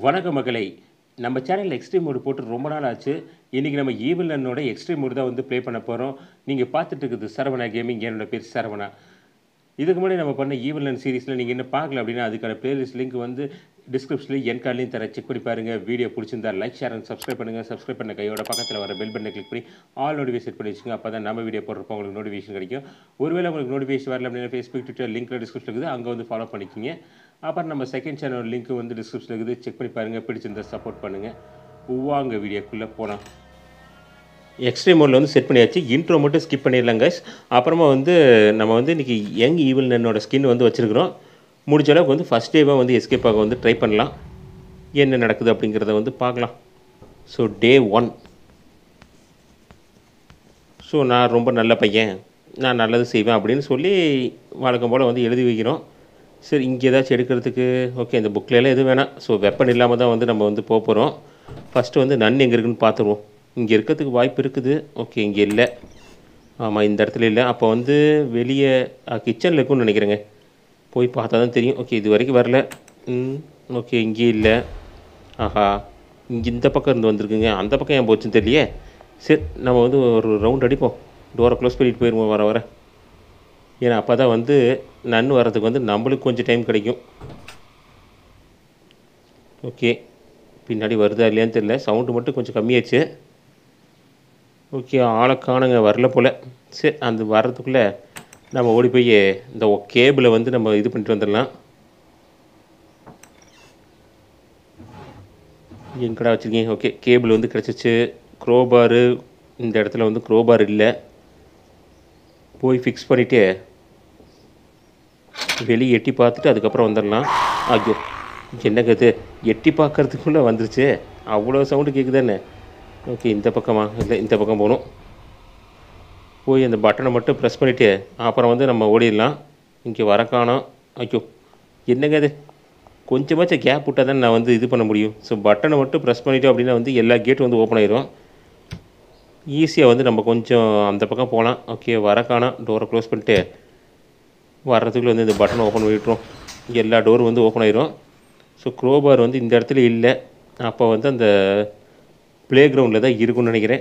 வணக்கம் மகளே நம்ம சேனலில் எக்ஸ்ட்ரீம் மோடு போட்டு ரொம்ப நாள் ஆச்சு இன்றைக்கி நம்ம ஈவில் நன்னோட எக்ஸ்ட்ரீம் மோடு தான் வந்து ப்ளே பண்ண போகிறோம் நீங்கள் பார்த்துட்டு இருக்குது சரவணா கேமிங் என்னோட பேர் சரவணா இதுக்கு முன்னாடி நம்ம பண்ண ஈவில் நன் சீரிஸில் நீங்கள் இன்னும் பார்க்கல அப்படின்னா அதுக்கான பிளேலிஸ்ட் லிங்க் வந்து டிஸ்கிரிப்ஷனில் என் கார்ட்லையும் தர செக் பண்ணி பாருங்கள் வீடியோ பிடிச்சிருந்தா லைக் ஷேர் அண்ட் சப்ஸ்கிரைப் பண்ணுங்கள் சப்ஸ்கிரைப் பண்ண கையோட பக்கத்தில் வர பெல் பட்டனை கிளிக் பண்ணி ஆல் நோட்டிஃபிகேஷன் செட் பண்ணி வச்சுங்க அப்போ தான் நம்ம வீடியோ போடுறப்போ உங்களுக்கு நோட்டிஃபிகேஷன் கிடைக்கும் ஒருவேளை உங்களுக்கு நோட்டிஃபிகேஷன் வரல அப்படின்னா ஃபேஸ்புக் ட்விட்டர் லிங்க்ல டிஸ்கிரிப்ஷன் இருக்குது அங்கே வந்து ஃபாலோ பண்ணிக்கிங்க அப்புறம் நம்ம செகண்ட் சேனல் லிங்க் வந்து டிஸ்கிரிப்ஷன் இருக்குது செக் பண்ணி பாருங்கள் பிடிச்சிருந்தா சப்போர்ட் பண்ணுங்கள் உவாங்க வீடியோக்குள்ளே போகலாம் எக்ஸ்ட்ரீம் மோடில் வந்து செட் பண்ணியாச்சு இன்ட்ரோ மட்டும் ஸ்கிப் பண்ணிடலாம் guys அப்புறமா வந்து நம்ம வந்து இன்றைக்கி யங் ஈவில் நன்னோட ஸ்கின் வந்து வச்சுருக்கிறோம் முடிஞ்ச அளவுக்கு வந்து ஃபஸ்ட் டேவாக வந்து எஸ்கேப் ஆக வந்து ட்ரை பண்ணலாம் என்ன நடக்குது அப்படிங்கிறத வந்து பார்க்கலாம் ஸோ டே ஒன் ஸோ நான் ரொம்ப நல்ல பையன் நான் நல்லது செய்வேன் அப்படின்னு சொல்லி வழக்கம் போல் வந்து எழுதி வைக்கிறோம் சரி இங்கே ஏதாச்சும் எடுக்கிறதுக்கு ஓகே இந்த புக்கிலலாம் எதுவும் வேணாம் ஸோ வெப்பன் இல்லாமல் தான் வந்து நம்ம வந்து போக போகிறோம் ஃபஸ்ட்டு வந்து நன் எங்கே இருக்குன்னு பார்த்துருவோம் இங்கே இருக்கிறதுக்கு வாய்ப்பு இருக்குது ஓகே இங்கே இல்லை ஆமாம் இந்த இடத்துல இல்லை அப்போ வந்து வெளியே கிச்சனில் இருக்குன்னு நினைக்கிறேங்க போய் பார்த்தா தான் தெரியும் ஓகே இது வரைக்கும் வரல ம் ஓகே இங்கே இல்லை ஆஹா இங்கே இந்த பக்கம் இருந்து வந்திருக்குங்க அந்த பக்கம் ஏன் போச்சுன்னு தெரியலையே சரி நம்ம வந்து ஒரு ரவுண்ட் அடிப்போம் டோரை க்ளோஸ் பண்ணிட்டு போயிடுவோம் வர வர ஏன்னா அப்போ தான் வந்து நன் வர்றதுக்கு வந்து நம்மளுக்கு கொஞ்சம் டைம் கிடைக்கும் ஓகே பின்னாடி வருதா இல்லையான்னு தெரியல சவுண்டு மட்டும் கொஞ்சம் கம்மியாச்சு ஓகே ஆளை காணுங்க வரல போல் சரி அந்த வர்றதுக்குள்ளே நம்ம ஓடி போய் இந்த கேபிளை வந்து நம்ம இது பண்ணிட்டு வந்துடலாம் எங்கடா வச்சுருக்கீங்க ஓகே கேபிள் வந்து கிடச்சிச்சு க்ரோபாரு இந்த இடத்துல வந்து க்ரோபார் இல்லை போய் ஃபிக்ஸ் பண்ணிவிட்டு வெளியே எட்டி பார்த்துட்டு அதுக்கப்புறம் வந்துடலாம் ஐயோ என்னங்க இது எட்டி பார்க்கறதுக்குள்ளே வந்துருச்சு அவ்வளோ சவுண்டு கேட்குதானே ஓகே இந்த பக்கமா இல்லை இந்த பக்கம் போகணும் போய் அந்த பட்டனை மட்டும் ப்ரெஸ் பண்ணிவிட்டு அப்புறம் வந்து நம்ம ஓடிடலாம் இங்கே வர காணோம் ஐயோ என்னங்க இது கொஞ்சமாச்சும் கேப் விட்டால் தான் நான் வந்து இது பண்ண முடியும் ஸோ பட்டனை மட்டும் ப்ரெஸ் பண்ணிட்டோம் அப்படின்னா வந்து எல்லா கேட்டும் வந்து ஓப்பன் ஆயிரும் ஈஸியாக வந்து நம்ம கொஞ்சம் அந்த பக்கம் போகலாம் ஓகே வர காணோம் டோரை க்ளோஸ் பண்ணிட்டு வர்றதுக்குள்ளே வந்து இந்த பட்டன் ஓப்பன் பண்ணிவிட்ருவோம் எல்லா டோரும் வந்து ஓப்பன் ஆயிரும் ஸோ க்ரோபார் வந்து இந்த இடத்துல இல்லை அப்போ வந்து அந்த ப்ளே கிரவுண்டில் தான் இருக்கும்னு நினைக்கிறேன்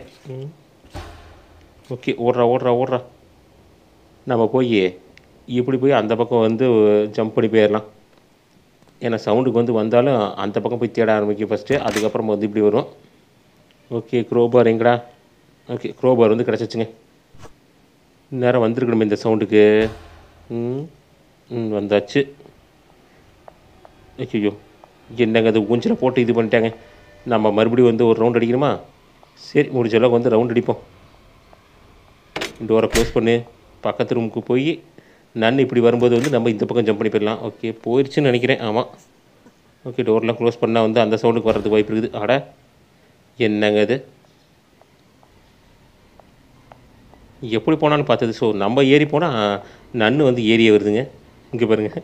ஓகே ஓடுறா ஓடுறா ஓடுறா நம்ம போய் இப்படி போய் அந்த பக்கம் வந்து ஜம்ப் பண்ணி போயிடலாம் ஏன்னா சவுண்டுக்கு வந்து வந்தாலும் அந்த பக்கம் போய் தேட ஆரம்பிக்கும் ஃபஸ்ட்டு அதுக்கப்புறம் வந்து இப்படி வரும் ஓகே க்ரோபார் எங்கடா ஓகே க்ரோபார் வந்து கிடச்சிச்சுங்க நேரம் வந்திருக்கணுமே இந்த சவுண்டுக்கு ம் ம் வந்தாச்சு ஐயோ என்னங்க அது ஊஞ்சில் போட்டு இது பண்ணிட்டாங்க நம்ம மறுபடியும் வந்து ஒரு ரவுண்ட் அடிக்கணுமா சரி முடிஞ்ச அளவுக்கு வந்து ரவுண்ட் அடிப்போம் டோரை க்ளோஸ் பண்ணு பக்கத்து ரூமுக்கு போய் நன் இப்படி வரும்போது வந்து நம்ம இந்த பக்கம் ஜம்ப் பண்ணி போயிடலாம் ஓகே போயிடுச்சுன்னு நினைக்கிறேன் ஆமாம் ஓகே டோர்லாம் க்ளோஸ் பண்ணால் வந்து அந்த சவுண்டுக்கு வர்றதுக்கு வாய்ப்பு இருக்குது அட என்னங்க இது எப்படி போனாலும் பார்த்தது ஸோ நம்ம ஏறி போனால் நன்னு வந்து ஏறியே வருதுங்க இங்கே பாருங்கள்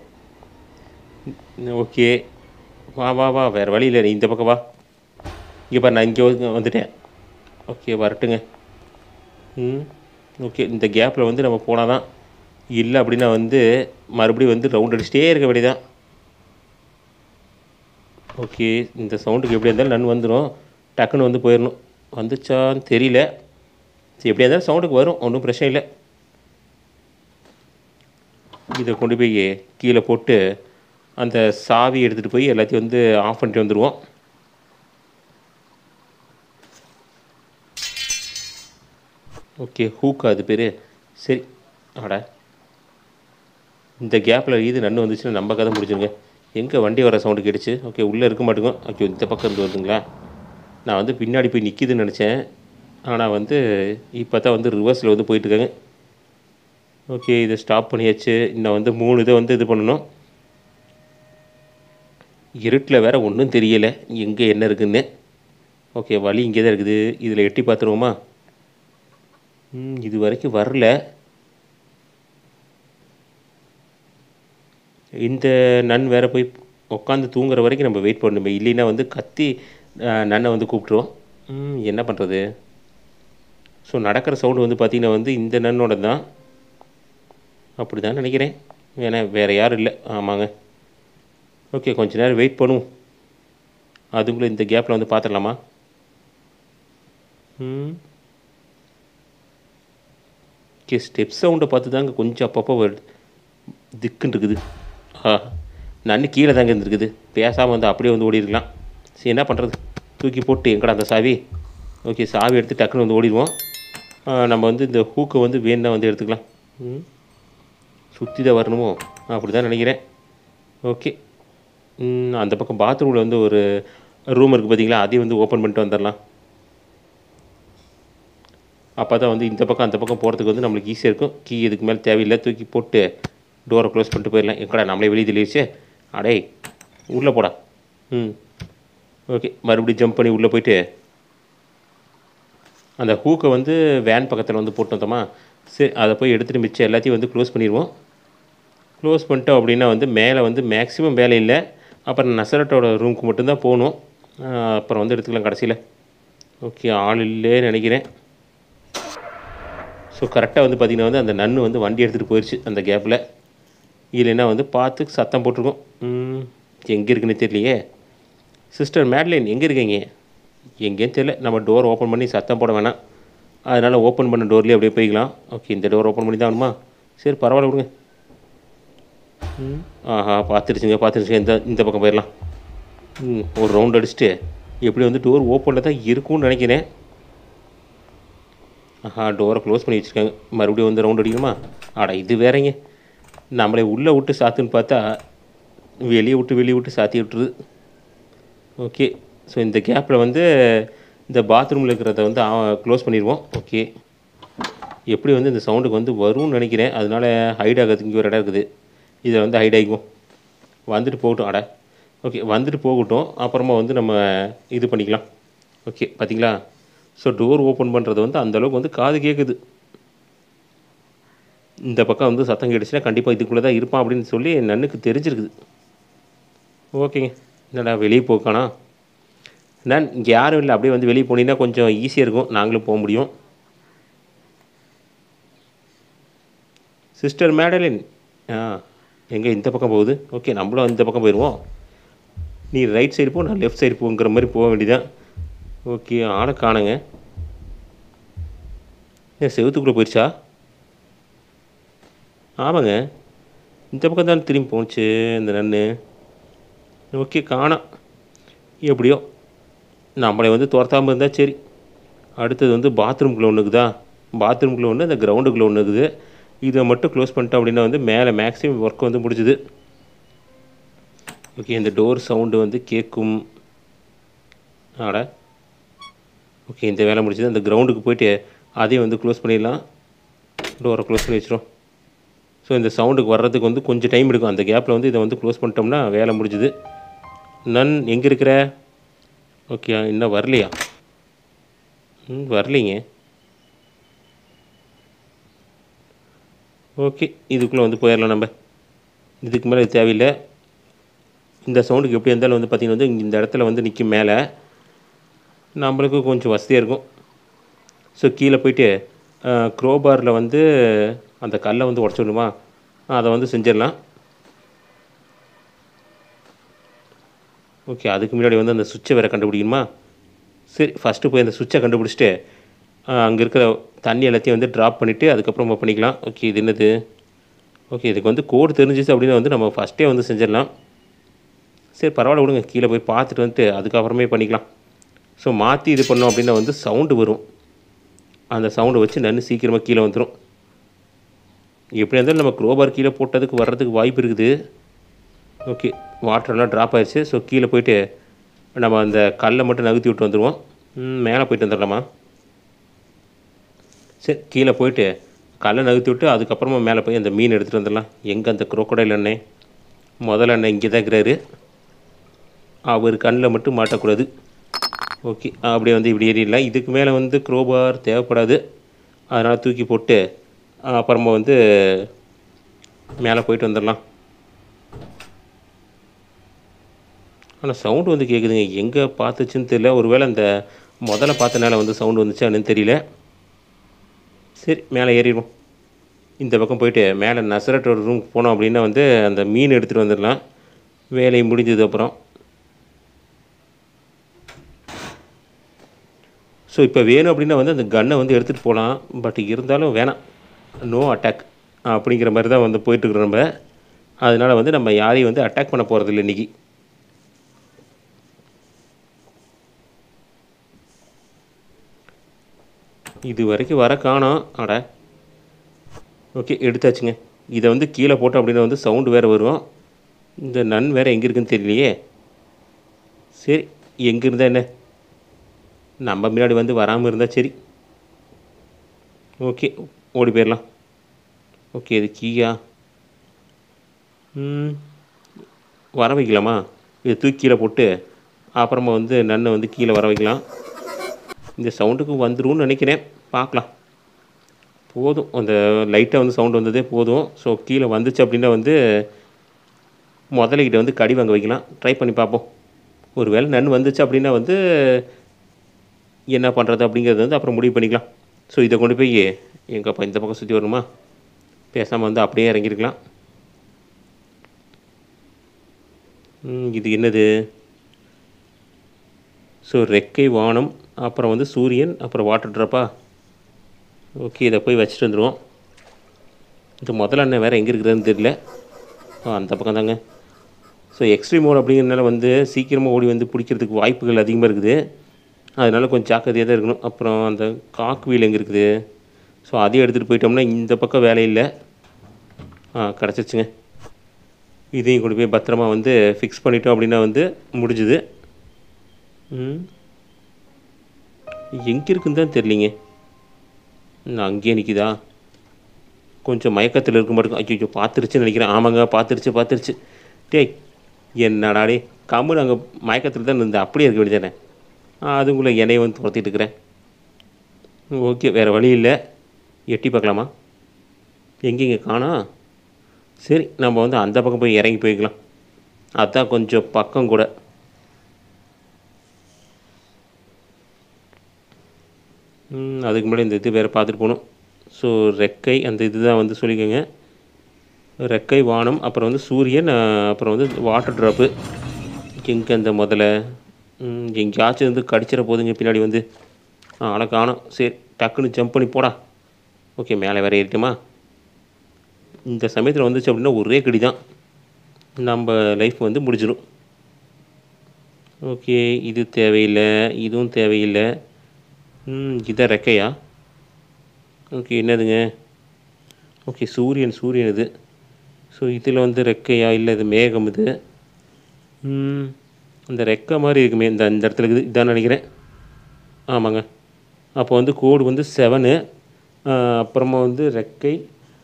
ஓகே வா வா வா வேறு வழி இல்லை நீ இந்த பக்கம் வா இங்கே பாரு நான் இங்கே வந்து- வந்துட்டேன் ஓகே வரட்டுங்க ம் ஓகே இந்த கேப்பில் வந்து நம்ம போனால் தான் இல்லை அப்படின்னா வந்து மறுபடியும் வந்து ரவுண்ட் அடிச்சிட்டே இருக்க வேண்டியதான் ஓகே இந்த சவுண்டுக்கு எப்படியா இருந்தாலும் நன் வந்துடும் டக்குன்னு வந்து போயிடணும் வந்துச்சான்னு தெரியல சரி எப்படியா இருந்தாலும் சவுண்டுக்கு வரும் ஒன்றும் பிரச்சனை இல்லை இதை கொண்டு போய் கீழே போட்டு அந்த சாவி எடுத்துகிட்டு போய் எல்லாத்தையும் வந்து ஆஃப் பண்ணிட்டு வந்துடுவோம் ஓகே ஹூக்கா அது பேர் சரி ஆடா இந்த கேப்பில் இது நன்னு வந்துச்சுன்னா நம்ம கதை முடிச்சுங்க எங்கே வண்டி வர சவுண்டு கேட்டுச்சு ஓகே உள்ளே இருக்க மாட்டேங்க ஓகே இந்த பக்கம் இருந்து வருதுங்களா நான் வந்து பின்னாடி போய் நிற்கிதுன்னு நினச்சேன் ஆனால் வந்து இப்போ தான் வந்து ரிவர்ஸில் வந்து போயிட்டுருக்காங்க ஓகே இதை ஸ்டாப் பண்ணியாச்சு இன்னும் வந்து மூணு இதை வந்து இது பண்ணணும் இருட்டில் வேற ஒன்றும் தெரியலை எங்கே என்ன இருக்குன்னு ஓகே வழி இங்கே தான் இருக்குது இதில் எட்டி பார்த்துருவோமா ம், இது வரைக்கும் வரல இந்த நன் வேற போய் உட்காந்து தூங்குற வரைக்கும் நம்ம வெயிட் பண்ணணுமே இல்லைன்னா வந்து கத்தி அஹ், நன்னை வந்து கூப்பிட்ருவோம் ம், என்ன பண்ணுறது ஸோ நடக்கிற சவுண்டு வந்து பார்த்திங்கன்னா வந்து இந்த நன்னோட தான் அப்படி தான் நினைக்கிறேன் ஏன்னா வேறு யாரும் இல்லை ஆமாங்க ஓகே கொஞ்ச நேரம் வெயிட் பண்ணுவோம் அதுக்குள்ளே இந்த கேப்பில் வந்து பார்த்துடலாமா ம் ஓகே ஸ்டெப் சவுண்டை பார்த்து தாங்க கொஞ்சம் அப்பப்போ வருது திக்குன்னு இருக்குது ஆ நன்னு கீழே தாங்க இருந்திருக்குது பேசாமல் வந்து அப்படியே வந்து ஓடிருக்கலாம் சரி என்ன பண்ணுறது தூக்கி போட்டு எங்கடா அந்த சாவி ஓகே சாவி எடுத்து டக்குன்னு வந்து ஓடிடுவோம் ஆ, நம்ம வந்து இந்த ஹூக்கை வந்து வேணும்னா வந்து எடுத்துக்கலாம் ம் சுற்றி தான் வரணுமோ அப்படி தான் நினைக்கிறேன் ஓகே ம், அந்த பக்கம் பாத்ரூமில் வந்து ஒரு ரூம் இருக்குது பார்த்தீங்களா அதையும் வந்து ஓப்பன் பண்ணிட்டு வந்துடலாம் அப்போ தான் வந்து இந்த பக்கம் அந்த பக்கம் போகிறதுக்கு வந்து நம்மளுக்கு ஈஸியாக இருக்கும் கீ இதுக்கு மேலே தேவையில்லை தூக்கி போட்டு டோரை க்ளோஸ் பண்ணிட்டு போயிடலாம் எங்கடா நம்மளே வெளியே தெளிவிச்சு அடே உள்ளே போடா ம் ஓகே மறுபடியும் ஜம்ப் பண்ணி உள்ளே போயிட்டு அந்த ஹூக்கை வந்து வேன் பக்கத்தில் வந்து போட்டு வந்தோமா சரி அதை போய் எடுத்துகிட்டு மிச்சம் எல்லாத்தையும் வந்து க்ளோஸ் பண்ணிடுவோம் க்ளோஸ் பண்ணிட்டோம் அப்படின்னா வந்து மேலே வந்து மேக்ஸிமம் வேலை இல்லை அப்புறம் நசரட்டோட ரூமுக்கு மட்டும்தான் போகணும் ஆஹ் அப்புறம் வந்து எடுத்துக்கலாம் கடைசியில் ஓகே ஆள் இல்லைன்னு நினைக்கிறேன் ஸோ கரெக்டாக வந்து பார்த்திங்கன்னா வந்து அந்த நன்னு வந்து வண்டி எடுத்துகிட்டு போயிடுச்சு அந்த கேப்பில் இல்லைன்னா வந்து பார்த்து சத்தம் போட்டிருக்கோம் எங்கே இருக்குன்னு தெரியலையே சிஸ்டர் மேட்லைன் எங்கே இருக்கீங்க எங்கேயும் தெரியல நம்ம டோர் ஓப்பன் பண்ணி சத்தம் போட வேணாம் அதனால் ஓப்பன் பண்ண டோர்லேயே அப்படியே போய்க்கலாம் ஓகே இந்த டோர் ஓப்பன் பண்ணி தான் வேணுமா சரி பரவாயில்ல விடுங்க ம் ஆஹா பார்த்துருச்சுங்க பார்த்துருச்சுங்க இந்த இந்த பக்கம் போயிடலாம் ம் ஒரு ரவுண்ட் அடிச்சுட்டு எப்படி வந்து டோர் ஓப்பனில் தான் இருக்கும்னு நினைக்கிறேன் ஆஹா டோரை க்ளோஸ் பண்ணி வச்சுருக்காங்க மறுபடியும் வந்து ரவுண்ட் அடிக்கணுமா அட இது வேறங்க நம்மளை உள்ளே விட்டு சாத்துன்னு பார்த்தா வெளியே விட்டு வெளியே விட்டு சாத்தி விட்டுருது ஓகே ஸோ இந்த கேப்பில் வந்து இந்த பாத்ரூமில் இருக்கிறத வந்து க்ளோஸ் பண்ணிடுவோம் ஓகே எப்படி வந்து இந்த சவுண்டுக்கு வந்து வரும்னு நினைக்கிறேன் அதனால ஹைட் ஆகிறதுக்கு இங்கே ஒரு இடம் இருக்குது இதை வந்து ஹைட் ஆகிக்குவோம் வந்துட்டு போகட்டும் அட ஓகே வந்துட்டு போகட்டும் அப்புறமா வந்து நம்ம இது பண்ணிக்கலாம் ஓகே பார்த்தீங்களா ஸோ டோர் ஓப்பன் பண்ணுறது வந்து அந்த அளவுக்கு வந்து காது கேட்குது இந்த பக்கம் வந்து சத்தம் கேட்டுச்சுன்னா கண்டிப்பாக இதுக்குள்ளே தான் இருப்பான் அப்படின்னு சொல்லி என் நன்னுக்கு தெரிஞ்சிருக்குது ஓகேங்க என்னடா வெளியே போக்கானா நான் இங்கே யாரும் இல்லை அப்படியே வந்து வெளியே போனீங்கன்னா கொஞ்சம் ஈஸியாக இருக்கும் நாங்களும் போக முடியும் சிஸ்டர் மேடலின் ஆ எங்கே இந்த பக்கம் போகுது ஓகே நம்மளும் இந்த பக்கம் போயிடுவோம் நீ ரைட் சைடு போ நான் லெஃப்ட் சைடு போங்கிற மாதிரி போக வேண்டியதான் ஓகே ஆளை காணுங்க ஏன் செவுத்துக்குள்ளே போயிடுச்சா ஆமாங்க இந்த பக்கம் தான் திரும்பி போணுச்சு இந்த நன்னு ஓகே காணோம் எப்படியோ நம்மளை வந்து துரத்தாமல் இருந்தால் சரி அடுத்தது வந்து பாத்ரூம்குள்ளே ஒன்று இருக்குதா பாத்ரூம்குள்ளே ஒன்று அந்த கிரவுண்டுக்குள்ளே ஒன்று இருக்குது இதை மட்டும் க்ளோஸ் பண்ணிட்டோம் அப்படின்னா வந்து மேலே மேக்ஸிமம் ஒர்க் வந்து முடிஞ்சுது ஓகே இந்த டோர் சவுண்டு வந்து கேட்கும் ஆட ஓகே இந்த வேலை முடிச்சது அந்த கிரவுண்டுக்கு போயிட்டு அதையும் வந்து க்ளோஸ் பண்ணிடலாம் டோரை க்ளோஸ் பண்ணி வச்சிரும் ஸோ இந்த சவுண்டுக்கு வர்றதுக்கு வந்து கொஞ்சம் டைம் எடுக்கும் அந்த கேப்பில் வந்து இதை வந்து க்ளோஸ் பண்ணிட்டோம்னா வேலை முடிஞ்சுது நன் எங்கே இருக்கிற ஓகே இன்னும் வரலையா ம் வரலைங்க ஓகே இதுக்குள்ளே வந்து போயிடலாம் நம்ம இதுக்கு மேலே இது தேவையில்லை இந்த சவுண்டுக்கு எப்படி இருந்தாலும் வந்து பார்த்திங்கன்னா வந்து இந்த இடத்துல வந்து நிற்கும் மேலே நம்மளுக்கு கொஞ்சம் வசதியாக இருக்கும் ஸோ கீழே போயிட்டு க்ரோபாரில் வந்து அந்த கல்லை வந்து உடச்சி விடணுமா அதை வந்து செஞ்சிடலாம் ஓகே அதுக்கு முன்னாடி வந்து அந்த சுவிட்சை வேறு கண்டுபிடிக்கணுமா சரி ஃபஸ்ட்டு போய் அந்த சுவிட்சை கண்டுபிடிச்சிட்டு அங்கே இருக்கிற தண்ணி எல்லாத்தையும் வந்து ட்ராப் பண்ணிவிட்டு அதுக்கப்புறமா பண்ணிக்கலாம் ஓகே இது என்னது ஓகே இதுக்கு வந்து கோடு தெரிஞ்சிச்சு அப்படின்னு வந்து நம்ம ஃபஸ்ட்டே வந்து செஞ்சிடலாம் சரி பரவாயில்ல விடுங்க கீழே போய் பார்த்துட்டு வந்துட்டு அதுக்கப்புறமே பண்ணிக்கலாம் ஸோ மாற்றி இது பண்ணோம் அப்படின்னா வந்து சவுண்டு வரும் அந்த சவுண்டை வச்சு நன்னு சீக்கிரமாக கீழே வந்துடும் எப்படி இருந்தாலும் நம்ம க்ரோபார் கீழே போட்டதுக்கு வர்றதுக்கு வாய்ப்பு இருக்குது ஓகே வாட்டர்லாம் ட்ராப் ஆயிடுச்சு ஸோ கீழே போயிட்டு நம்ம அந்த கல்லை மட்டும் நகர்த்தி விட்டு வந்துடுவோம் ம், மேலே போயிட்டு வந்துடலாமா சரி கீழே போயிட்டு கல்லை நகர்த்தி விட்டு அதுக்கப்புறமா மேலே போய் அந்த மீன் எடுத்துகிட்டு வந்துடலாம் எங்கே அந்த குரோக்கடையில் அண்ணே முதல் அண்ணன் இங்கே தான் இருக்கிறாரு அவர் கண்ணில் மட்டும் மாட்டக்கூடாது ஓகே அப்படியே வந்து இப்படி ஏறிடலாம் இதுக்கு மேலே வந்து க்ரோபார் தேவைப்படாது அதனால் தூக்கி போட்டு அப்புறமா வந்து மேலே போயிட்டு வந்துடலாம் ஆனால் சவுண்டு வந்து கேட்குதுங்க எங்கே பார்த்துச்சுன்னு தெரியல ஒருவேளை அந்த முதல்ல பார்த்தனால வந்து சவுண்டு வந்துச்சு என்னன்னு தெரியல சரி மேலே ஏறிடுவோம் இந்த பக்கம் போயிட்டு மேலே நசரட்டோட ரூம் போனோம் அப்படின்னா வந்து அந்த மீன் எடுத்துகிட்டு வந்துடலாம் வேலை முடிஞ்சது அப்புறம் ஸோ இப்போ வேணும் அப்படின்னா வந்து அந்த கன்னை வந்து எடுத்துகிட்டு போகலாம் பட் இருந்தாலும் வேணாம் நோ அட்டாக் அப்படிங்கிற மாதிரி தான் வந்து போயிட்டுருக்குறோம் நம்ம அதனால் வந்து நம்ம யாரையும் வந்து அட்டாக் பண்ண போகிறதில்ல இன்றைக்கி இது வரைக்கும் வர காணோம் அட ஓகே எடுத்தாச்சுங்க இதை வந்து கீழே போட்டோம் அப்படின்னா வந்து சவுண்டு வேறு வரும் இந்த நன் வேறு எங்கே இருக்குன்னு தெரியலையே சரி எங்கே இருந்தால் என்ன நம்ம முன்னாடி வந்து வராமல் இருந்தால் சரி ஓகே ஓடி போயிடலாம் ஓகே இது கீயா ம் வர வைக்கலாமா இது தூக்கி கீழே போட்டு அப்புறமா வந்து நன்னை வந்து கீழே வர வைக்கலாம் இந்த சவுண்டுக்கு வந்துரும்னு நினைக்கிறேன் பார்க்கலாம் போதும் அந்த லைட்டாக வந்து சவுண்ட் வந்ததே போதும் ஸோ கீழே வந்துச்சு அப்படின்னா வந்து முதலைக்கிட்ட வந்து கடி வாங்க வைக்கலாம் ட்ரை பண்ணி பார்ப்போம் ஒரு வேளை நன் வந்துச்சு அப்படின்னா வந்து என்ன பண்ணுறது அப்படிங்கிறது வந்து அப்புறம் முடிவு பண்ணிக்கலாம் ஸோ இதை கொண்டு போய் எங்கப்பா இந்த பக்கம் சுற்றி வரணுமா பேசாமல் வந்து அப்படியே இறங்கியிருக்கலாம் ம், இது என்னது ஸோ ரெக்கை வானம் அப்புறம் வந்து சூரியன் அப்புறம் வாட்டர் ட்ராப்பா ஓகே இதை போய் வச்சுட்டு வந்துடுவோம் இது முதல்ல அண்ணன் வேறு எங்கே இருக்குதுன்னு தெரியல ஆ அந்த பக்கம் தாங்க ஸோ எக்ஸ்ட்ரீம் மோட் அப்படிங்கிறதுனால வந்து சீக்கிரமாக ஓடி வந்து பிடிக்கிறதுக்கு வாய்ப்புகள் அதிகமாக இருக்குது அதனால கொஞ்சம் ஜாக்கிரதையாக தான் இருக்கணும் அப்புறம் அந்த காக்கு வீல் எங்கே இருக்குது ஸோ அதையும் எடுத்துகிட்டு போயிட்டோம்னா இந்த பக்கம் வேலை இல்லை ஆ கிடச்சிருச்சுங்க இதையும் கொண்டு போய் பத்திரமா வந்து ஃபிக்ஸ் பண்ணிட்டோம் அப்படின்னா வந்து முடிஞ்சுது ம் எங்கே இருக்குன்னு தான் தெரியலிங்க நான் அங்கேயே நிற்கிதா கொஞ்சம் மயக்கத்தில் இருக்க மாட்டேங்க ஐயோ பார்த்துருச்சுன்னு நினைக்கிறேன் ஆமாங்க பார்த்துருச்சு பார்த்துருச்சு டேய் என்னடா டே கம்மு அங்கே மயக்கத்தில் தான் இருந்தேன் அப்படியே இருக்க வேண்டியதானே அதுக்குள்ளே என்னையை வந்து துரத்திட்டு இருக்கிறேன் ஓகே வேறு வழி இல்லை எட்டி பார்க்கலாமா எங்கேங்க காணோம் சரி நம்ம வந்து அந்த பக்கம் போய் இறங்கி போய்க்கலாம் அதான் கொஞ்சம் பக்கம் கூட ம், அதுக்கு முன்னாடி இந்த இது வேறு பார்த்துட்டு போகணும் ஸோ ரெக்கை அந்த இது தான் வந்து சொல்லிக்கோங்க ரெக்கை வானம் அப்புறம் வந்து சூரியன் அஹ், அப்புறம் வந்து வாட்டர் ட்ராப்பு எங்கே அந்த முதல்ல ம், எங்கேயாச்சும் வந்து கடிச்சிட போதுங்க பின்னாடி வந்து ஆளை காணோம் சரி டக்குன்னு ஜம்ப் பண்ணி போடா ஓகே மேலே வேற ஏறிட்டுமா இந்த சமயத்தில் வந்துச்சு அப்படின்னா ஒரே கடி தான் நம்ம லைஃப் வந்து முடிஞ்சிடும் ஓகே இது தேவையில்லை இதுவும் தேவையில்லை ம் இதான் ரெக்கையா ஓகே என்னதுங்க ஓகே சூரியன் சூரியன் இது ஸோ இதில் வந்து ரெக்கையா இல்லை இது மேகம் இது ம், அந்த ரெக்கை மாதிரி இருக்குமே இந்த இந்த இடத்துல இருக்குது இதான் நினைக்கிறேன் ஆமாங்க அப்போ வந்து கோடு வந்து செவனு அப்புறமா வந்து ரெக்கை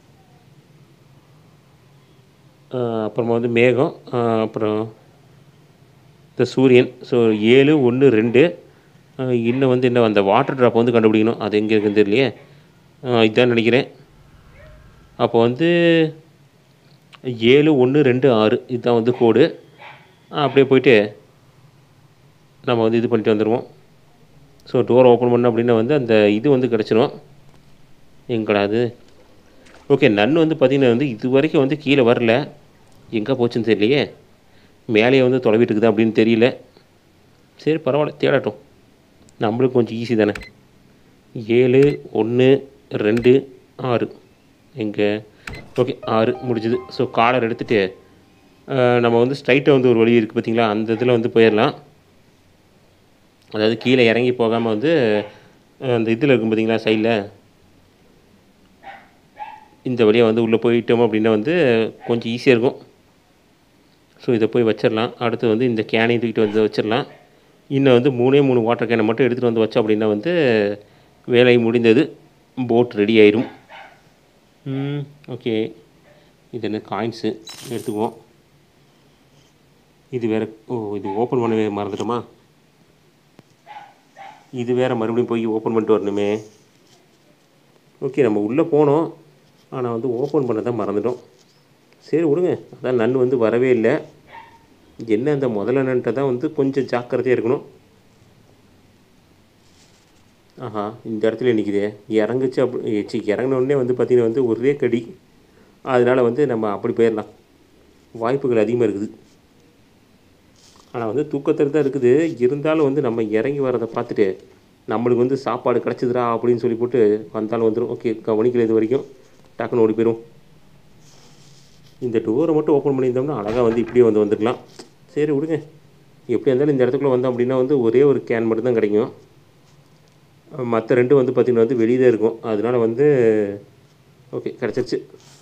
ஆ, அப்புறமா வந்து மேகம் ஆ, அப்புறம் இந்த சூரியன் ஸோ ஏழு ஒன்று ரெண்டு ஆ, இன்னும் வந்து என்ன அந்த வாட்டர் ட்ராப் வந்து கண்டுபிடிக்கணும் அது எங்கே இருக்குன்னு தெரியலையே ஆ, இதான் நினைக்கிறேன் அப்போ வந்து ஏழு ஒன்று ரெண்டு ஆறு இதுதான் வந்து கோடு ஆ, அப்படியே போயிட்டு நம்ம வந்து இது பண்ணிட்டு வந்துடுவோம் ஸோ டோர் ஓப்பன் பண்ணோம் அப்படின்னா வந்து அந்த இது வந்து கிடச்சிரும் எங்கடா அது ஓகே நன் வந்து பார்த்திங்கன்னா வந்து இது வரைக்கும் வந்து கீழே வரல எங்கே போச்சுன்னு தெரியலையே மேலேயே வந்து தொலைவிட்டு இருக்குதா அப்படின்னு தெரியல சரி பரவாயில்ல தேடட்டும் நம்மளுக்கு கொஞ்சம் ஈஸி தானே ஏழு ஒன்று ரெண்டு ஆறு எங்கே ஓகே ஆறு முடிஞ்சுது ஸோ காலர் எடுத்துகிட்டு நம்ம வந்து ஸ்ட்ரைட்டாக வந்து ஒரு வழி இருக்குது பார்த்தீங்களா அந்த இதில் வந்து போயிடலாம் அதாவது கீழே இறங்கி போகாமல் வந்து அஹ், அந்த இதில் இருக்கும் பார்த்தீங்களா சைடில் இந்த வழியாக வந்து உள்ளே போயிட்டோம் அப்படின்னா வந்து கொஞ்சம் ஈஸியாக இருக்கும் ஸோ இதை போய் வச்சிடலாம் அடுத்து வந்து இந்த கேனையும் தூக்கிட்டு வந்து வச்சிடலாம் இன்னும் வந்து மூணே மூணு வாட்டர் கேனை மட்டும் எடுத்துகிட்டு வந்து வச்சோம் அப்படின்னா வந்து வேலை முடிந்தது போட் ரெடி ஆயிரும் ஓகே இது என்ன காயின்ஸு எடுத்துக்குவோம் இது வேறு ஓ இது ஓப்பன் பண்ணவே மறந்துட்டோமா இது வேறு மறுபடியும் போய் ஓப்பன் பண்ணிட்டு வரணுமே ஓகே நம்ம உள்ளே போனோம் ஆனால் வந்து ஓப்பன் பண்ண தான் மறந்துட்டோம் சரி விடுங்க அதான் நன் வந்து வரவே இல்லை என்ன அந்த முதல்ல நன்ட்ட தான் வந்து கொஞ்சம் ஜாக்கிரதையாக இருக்கணும் ஆஹா இந்த இடத்துல நிற்குதே இறங்குச்சு அப்படி சி இறங்கின உடனே வந்து பார்த்திங்கன்னா வந்து ஒரே கடி அதனால் வந்து நம்ம அப்படி போயிடலாம் வாய்ப்புகள் அதிகமாக இருக்குது ஆனால் வந்து தூக்கத்தில் தான் இருக்குது இருந்தாலும் வந்து நம்ம இறங்கி வரதை பார்த்துட்டு நம்மளுக்கு வந்து சாப்பாடு கிடச்சிதுரா அப்படின்னு சொல்லி போட்டு வந்தாலும் வந்துடும் ஓகே கவனிக்கல இது வரைக்கும் டக்குன்னு ஓடி போயிடும் இந்த டோரை மட்டும் ஓப்பன் பண்ணியிருந்தோம்னா அழகாக வந்து இப்படியே வந்து வந்துக்கலாம் சரி விடுங்க எப்படி இருந்தாலும் இந்த இடத்துக்குள்ளே வந்தோம் அப்படின்னா வந்து ஒரே ஒரு கேன் மட்டும் தான் கிடைக்கும் மற்ற ரெண்டும் வந்து பார்த்திங்கன்னா வந்து வெளியே தான் இருக்கும் அதனால வந்து ஓகே கிடச்சிருச்சு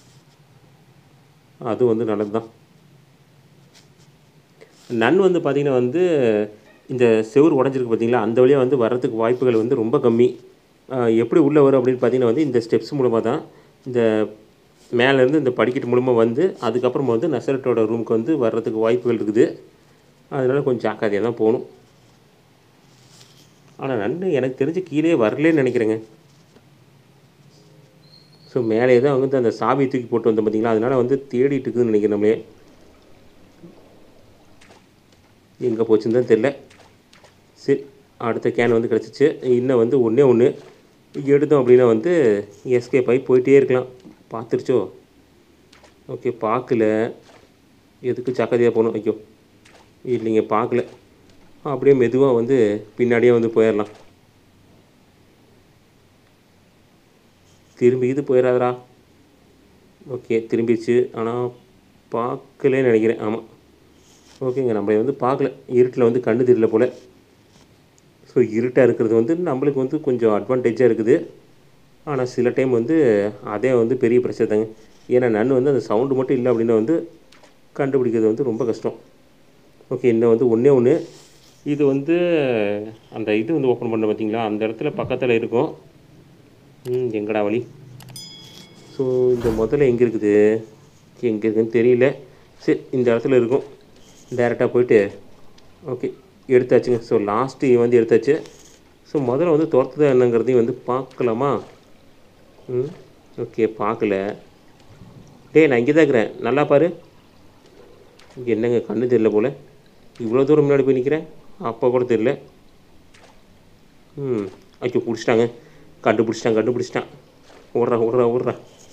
அது வந்து நல்லது தான் நன் வந்து பார்த்திங்கன்னா வந்து இந்த செவுர் உடஞ்சிருக்கு பார்த்தீங்களா அந்த வழியாக வந்து வர்றதுக்கு வாய்ப்புகள் வந்து ரொம்ப கம்மி ஆஹ் எப்படி உள்ளே வரும் அப்படின்னு பார்த்தீங்கன்னா வந்து இந்த ஸ்டெப்ஸ் மூலமாக தான் இந்த மேலேருந்து இந்த படிக்கட்டு மூலமாக வந்து அதுக்கப்புறமா வந்து நசரட்டோட ரூமுக்கு வந்து வர்றதுக்கு வாய்ப்புகள் இருக்குது அதனால் கொஞ்சம் ஜாக்கிரதையாக தான் போகணும் ஆனால் நண்டு எனக்கு தெரிஞ்சு கீழே வரலேன்னு நினைக்கிறேங்க ஸோ மேலே தான் வந்து அந்த சாவி தூக்கி போட்டு வந்தோம் பார்த்தீங்களா அதனால் வந்து தேடிட்டு இருக்குதுன்னு நினைக்கிறேன் நம்மளே எங்கே போச்சுன்னு தான் தெரில சரி அடுத்த கேன் வந்து கிடச்சிச்சு இன்னும் வந்து ஒன்றே ஒன்று எடுத்தோம் அப்படின்னா வந்து எஸ்கேப் ஆகி போயிட்டே இருக்கலாம் பார்த்துருச்சோ ஓகே பார்க்கல எதுக்கு ஜாக்கிரதையாக போகணும் ஐயோ இல்லைங்க பார்க்கல அப்படியே மெதுவாக வந்து பின்னாடியே வந்து போயிடலாம் திரும்பி இது போயிடாதடா ஓகே திரும்பிடுச்சு ஆனால் பார்க்கலன்னு நினைக்கிறேன் ஆமாம் ஓகேங்க நம்மளை வந்து பார்க்கல இருட்டில் வந்து கண்ணு தெரியல போல் ஸோ இருட்டாக இருக்கிறது வந்து நம்மளுக்கு வந்து கொஞ்சம் அட்வான்டேஜாக இருக்குது ஆனால் சில டைம் வந்து அதே வந்து பெரிய பிரச்சனை தாங்க ஏன்னா நன்னு வந்து அந்த சவுண்டு மட்டும் இல்லை அப்படின்னா வந்து கண்டுபிடிக்கிறது வந்து ரொம்ப கஷ்டம் ஓகே இன்னும் வந்து ஒன்றே ஒன்று இது வந்து அந்த இது வந்து ஓப்பன் பண்ண பார்த்தீங்களா அந்த இடத்துல பக்கத்தில் இருக்கும் ம் எங்கடா வழி ஸோ இந்த முதல்ல எங்கே இருக்குது எங்கே இருக்குன்னு தெரியல சரி இந்த இடத்துல இருக்கும் டேரெக்டாக போயிட்டு ஓகே எடுத்தாச்சுங்க ஸோ லாஸ்ட்டு வந்து எடுத்தாச்சு ஸோ முதல்ல வந்து துரத்துதா என்னங்கிறதையும் வந்து பார்க்கலாமா ம் ஓகே பார்க்கல டேய் நான் இங்கே தான் இருக்கிறேன் நல்லா பாரு இங்கே என்னங்க கண்ணு தெரியல போல் இவ்வளோ தூரம் முன்னாடி போய் நிற்கிறேன் அப்போ கூட தெரியல ம் ஐயோ பிடிச்சிட்டாங்க கண்டுபிடிச்சிட்டான் கண்டுபிடிச்சிட்டான் ஓடுறா ஓடுறா ஓடுறா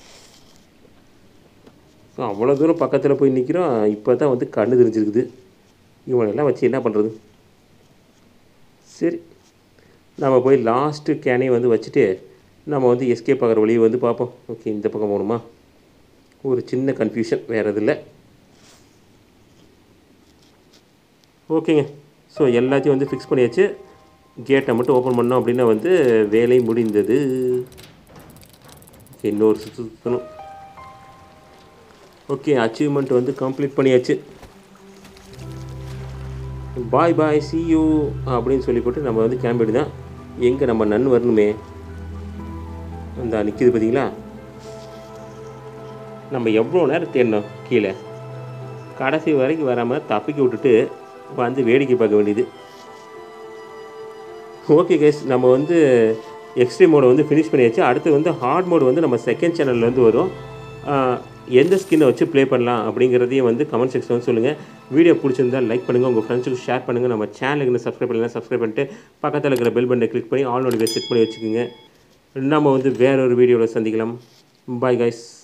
அவ்வளோ தூரம் பக்கத்தில் போய் நிற்கிறோம் இப்போ தான் வந்து கண்ணு தெரிஞ்சிருக்குது இவனெல்லாம் வச்சு என்ன பண்ணுறது சரி நம்ம போய் லாஸ்ட்டு கேனே வந்து வச்சுட்டு நம்ம வந்து எஸ்கேப் ஆகிற வழியை வந்து பார்ப்போம் ஓகே இந்த பக்கம் போகணுமா ஒரு சின்ன கன்ஃபியூஷன் வேறு எதுவும் இல்லை ஓகேங்க ஸோ எல்லாத்தையும் வந்து ஃபிக்ஸ் பண்ணியாச்சு கேட்டை மட்டும் ஓப்பன் பண்ணோம் அப்படின்னா வந்து வேலை முடிந்தது ஓகே இன்னொரு சுற்று சுற்றணும் ஓகே அச்சீவ்மெண்ட் வந்து கம்ப்ளீட் பண்ணியாச்சு பாய் பாய் சி யூ அப்படின்னு சொல்லி போட்டு நம்ம வந்து கிளம்பிட்டு தான் எங்கே நம்ம நன் வரணுமே அந்த நிற்கிது பார்த்தீங்களா நம்ம எவ்வளோ நேரம் தேடணும் கீழே கடைசி வரைக்கும் வராமல் தப்பிக்க விட்டுட்டு வந்து வேடிக்கை பார்க்க வேண்டியது ஓகே கேஸ் நம்ம வந்து எக்ஸ்ட்ரீம் மோடை வந்து ஃபினிஷ் பண்ணியாச்சு அடுத்து வந்து ஹார்ட் மோடு வந்து நம்ம செகண்ட் சேனல்லேருந்து வரும் ஆஹ் எந்த ஸ்கின்னை வச்சு ப்ளே பண்ணலாம் அப்படிங்கிறதையும் வந்து கமெண்ட் செக்ஷன் வந்து சொல்லுங்கள் வீடியோ பிடிச்சிருந்தா லைக் பண்ணுங்கள் உங்கள் ஃப்ரெண்ட்ஸுக்கு ஷேர் பண்ணுங்கள் நம்ம சேனலுக்கு சப்ஸ்கிரைப் பண்ணலாம் சப்ஸ்கிரைப் பண்ணிட்டு பக்கத்தில் இருக்கிற பெல் பட்டனை கிளிக் பண்ணி ஆல் நோட்டிஃபிகேஷன் செட் பண்ணி வச்சுக்கோங்க நம்ம வந்து வேற ஒரு வீடியோவில் சந்திக்கலாம் பாய் கைஸ்